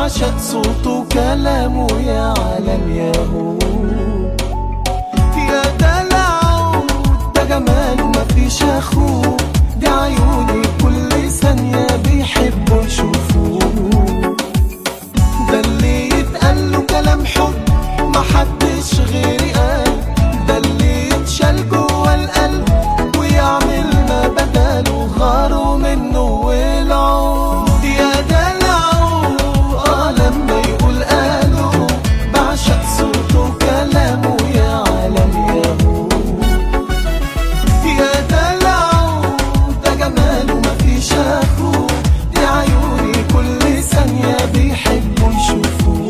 بعشق صوته وكلامه يا عالم ياهو يا دلعه ده جماله مفيش اخوه دي عيوني كل ثانية بيحبوا يشوفوه ده اللي يتقال له كلام حب محدش غيري قال ده اللي يتشال جوه القلب ويعمل ما بداله غاروا منه والعود يا دلعه اه لما يقول قالوا بعشق صوته وكلامه يا عالم ياهو يا دلعه ده جماله مفيش اخوه دي عيوني كل ثانية بيحبوا يشوفوه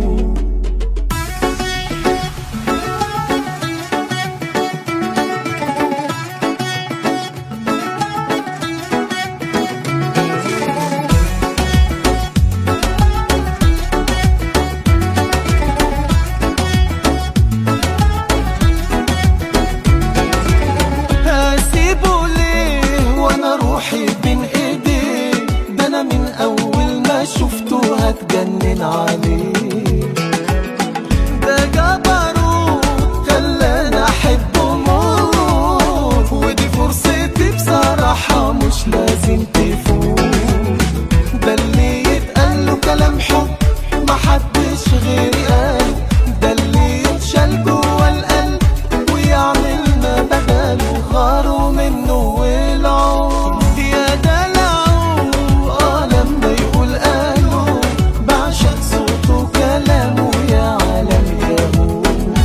هسيبه ليه وانا روحي بين ايديه ده انا من اول ما شفته هتجنن عليه ده جبروت خلاني احبه موت ودي فرصتي بصراحة مش لازم تفوت ده اللي يتقال له كلام حب محدش غيري قال ده اللي يتشال جوه القلب ويعمل ما بداله غاروا منه والعود يا دلعه اه لما يقول قالوا بعشق صوته وكلامه يا عالم ياهو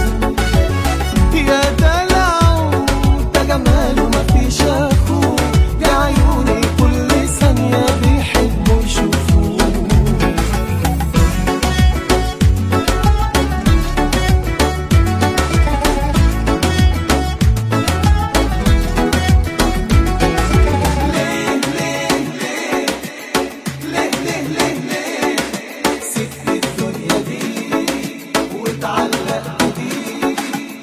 يا دلعه ده جماله مفيش اخوه دي عيوني كل ثانية بيحبوا يشوفوه سبت الدنيا دي واتعلقت بيه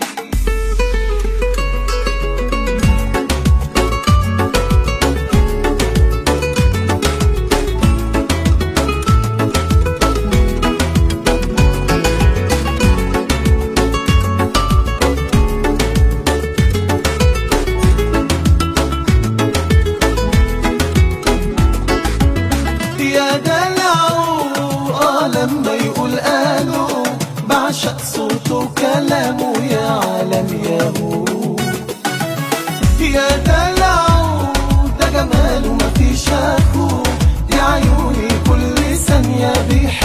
يا دلعه اه لما يقول قالوا بعشق صوته وكلامه يا عالم ياهو يا دلعه ده جماله مفيش اخوه دي عيوني كل ثانية بيحبوا